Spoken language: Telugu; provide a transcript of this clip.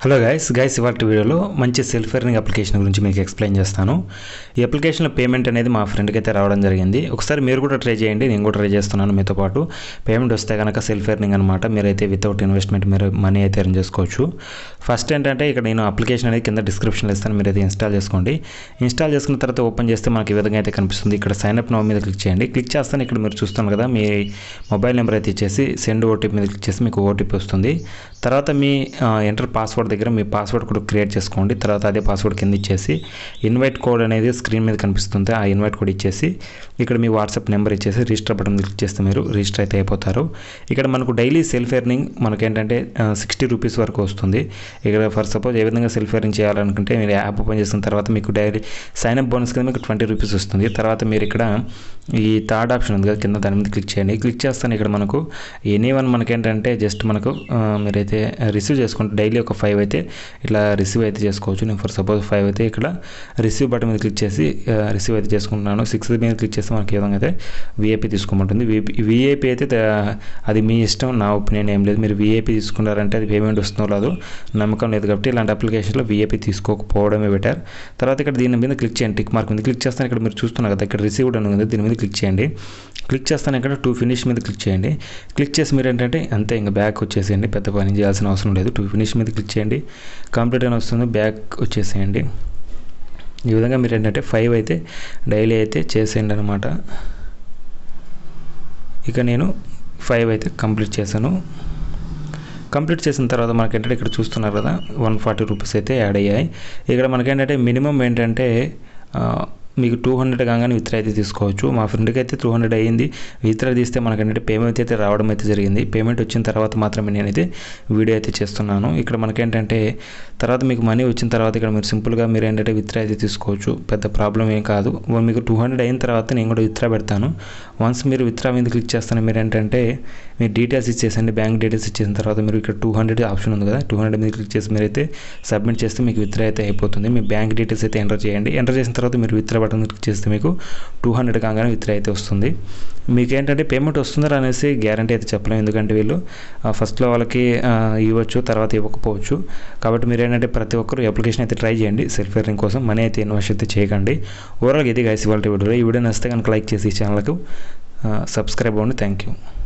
హలో గైస్ గైస్ ఇవాళ వీడియోలో మంచి సెల్ఫ్ ఎర్నింగ్ అప్లికేషన్ గురించి మీకు ఎక్స్ప్లెయిన్ చేస్తాను ఈ అప్లికేషన్లో పేమెంట్ అనేది మా ఫ్రెండ్కి అయితే రావడం జరిగింది ఒకసారి మీరు కూడా ట్రై చేయండి నేను కూడా ట్రై చేస్తున్నాను మీతో పాటు పేమెంట్ వస్తే కనుక సెల్ఫ్ ఎర్నింగ్ అనమాట మీరైతే వితౌట్ ఇన్వెస్ట్మెంట్ మీరు మనీ అయితే ఎర్న్ చేసుకోవచ్చు ఫస్ట్ ఏంటంటే ఇక్కడ నేను అప్లికేషన్ అనేది కింద డిస్క్రిప్షన్లో ఇస్తాను మీరు అయితే ఇన్స్టాల్ చేసుకోండి ఇన్స్టాల్ చేసుకున్న తర్వాత ఓపెన్ చేస్తే మనకి ఈ విధంగా అయితే కనిపిస్తుంది ఇక్కడ సైన్ అప్ నో మీద క్లిక్ చేయండి క్లిక్ చేస్తాను ఇక్కడ మీరు చూస్తాను కదా మీ మొబైల్ నెంబర్ అయితే ఇచ్చేసి సెండ్ ఓటీపీ మీద క్లిక్ చేసి మీకు ఓటీపీ వస్తుంది తర్వాత మీ ఎంటర్ పాస్వర్డ్ దగ్గర మీ పాస్వర్డ్ కూడా క్రియేట్ చేసుకోండి తర్వాత అదే పాస్వర్డ్ కింద ఇచ్చేసి ఇన్వైట్ కోడ్ అనేది స్క్రీన్ మీద కనిపిస్తుంది ఆ ఇన్వైట్ కోడ్ ఇచ్చేసి ఇక్కడ మీ వాట్సాప్ నెంబర్ ఇచ్చేసి రిజిస్టర్ బటన్ క్లిక్ చేస్తే మీరు రిజిస్టర్ అయితే అయిపోతారు ఇక్కడ మనకు డైలీ సెల్ఫ్ ఎర్నింగ్ మనకేంటంటే సిక్స్టీ రూపీస్ వరకు వస్తుంది ఇక్కడ ఫర్ సపోజ్ ఏ విధంగా సెల్ఫ్ ఎర్నింగ్ చేయాలనుకుంటే మీరు యాప్ ఓపెన్ చేసిన తర్వాత మీకు డైలీ సైన్ అప్ బోనస్ కింద మీకు ట్వంటీ రూపీస్ వస్తుంది తర్వాత మీరు ఇక్కడ ఈ థర్డ్ ఆప్షన్ ఉంది కదా కింద దాని మీద క్లిక్ చేయండి క్లిక్ చేస్తాను ఇక్కడ మనకు ఎనీ వన్ మనకేంటంటే జస్ట్ మనకు ఆ, మీరైతే రిసీవ్ చేసుకుంటే డైలీ ఒక ఫైవ్ అయితే ఇట్లా రిసీవ్ అయితే చేసుకోవచ్చు నేను ఫర్ సపోజ్ ఫైవ్ అయితే ఇక్కడ రిసీవ్ బటన్ మీద క్లిక్ చేసి రిసీవ్ అయితే చేసుకుంటున్నాను సిక్స్ మీద క్లిక్ చేస్తే మనకి ఏ విధంగా అయితే విఐపి తీసుకోమంటుంది విఐపి అయితే త- అది మీ ఇష్టం నా ఒపీనియన్ ఏం లేదు మీరు విఐపి తీసుకున్నారంటే అది పేమెంట్ వస్తుందో లేదో నమ్మకం లేదు కాబట్టి ఇలాంటి అప్లికేషన్లో విఐపి తీసుకోకపోవడమే బెటర్ తర్వాత ఇక్కడ దీని మీద క్లిక్ చేయండి టిక్ మార్క్ మీద క్లిక్ చేస్తాను ఇక్కడ మీరు చూస్తున్నారు కదా ఇక్కడ రిసీవ్డ్ అని ఉంది దీని మీద క్లిక్ చేయండి క్లిక్ చేస్తాను ఇక్కడ టూ ఫినిష్ మీద క్లిక్ చేయండి క్లిక్ చేసి మీరు ఏంటంటే అంతే ఇంకా బ్యాక్ వచ్చేసేయండి పెద్ద పని చేయాల్సిన అవసరం లేదు టూ ఫినిష్ మీద క్లిక్ చేయండి కంప్లీట్ అని వస్తుంది బ్యాక్ వచ్చేసేయండి ఈ విధంగా మీరు ఏంటంటే ఫైవ్ అయితే డైలీ అయితే చేసేయండి అనమాట ఇక నేను ఫైవ్ అయితే కంప్లీట్ చేశాను కంప్లీట్ చేసిన తర్వాత మనకి ఏంటంటే ఇక్కడ చూస్తున్నారు కదా వన్ ఫార్టీ రూపీస్ అయితే యాడ్ అయ్యాయి ఇక్కడ మనకేంటంటే మినిమం ఏంటంటే ఆ, మీకు టూ హండ్రెడ్ కాగానే విత్డ్రా అయితే తీసుకోవచ్చు మా ఫ్రెండ్కి అయితే టూ హండ్రెడ్ అయ్యింది విత్డ్రా తీస్తే మనకేంటంటే పేమెంట్ అయితే రావడం అయితే జరిగింది పేమెంట్ వచ్చిన తర్వాత మాత్రమే నేనైతే వీడియో అయితే చేస్తున్నాను ఇక్కడ మనకేంటంటే తర్వాత మీకు మనీ వచ్చిన తర్వాత ఇక్కడ మీరు సింపుల్గా మీరు ఏంటంటే విత్డ్రా అయితే తీసుకోవచ్చు పెద్ద ప్రాబ్లం ఏం కాదు మీకు టూ హండ్రెడ్ అయిన తర్వాత నేను కూడా విత్డ్రా పెడతాను వన్స్ మీరు విత్డ్రా మీద క్లిక్ చేస్తాను మీరు ఏంటంటే మీ డీటెయిల్స్ ఇచ్చేసండి బ్యాంక్ డీటెయిల్స్ ఇచ్చేసిన తర్వాత మీరు ఇక్కడ టూ హండ్రెడ్ ఆప్షన్ ఉంది కదా టూ హండ్రెడ్ మీద క్లిక్ చేసి మీరైతే సబ్మిట్ చేస్తే మీకు విత్డ్రా అయితే అయిపోతుంది మీ బ్యాంక్ డీటెయిల్స్ అయితే ఎంటర్ చేయండి ఎంటర్ చేసిన తర్వాత మీరు విత్డ్రా బటన్ క్లిక్ చేస్తే మీకు టూ హండ్రెడ్ కాగానే విత్డ్రా అయితే వస్తుంది మీకు ఏంటంటే పేమెంట్ వస్తుందా అనేసి గ్యారంటీ అయితే చెప్పలేము ఎందుకంటే వీళ్ళు ఆ, ఫస్ట్లో వాళ్ళకి ఆ, ఇవ్వచ్చు తర్వాత ఇవ్వకపోవచ్చు కాబట్టి మీరు ఏంటంటే ప్రతి ఒక్కరు అప్లికేషన్ అయితే ట్రై చేయండి సెల్ఫ్ ఎర్నింగ్ కోసం మనీ అయితే ఇన్వెస్ట్ అయితే చేయకండి ఓవరాల్గా ఇది గైస్ ఇవాళ వీడియో ఈ వీడియో నచ్చితే కనుక లైక్ చేసి ఈ ఛానల్కు సబ్స్క్రైబ్ అవ్వండి థ్యాంక్ యూ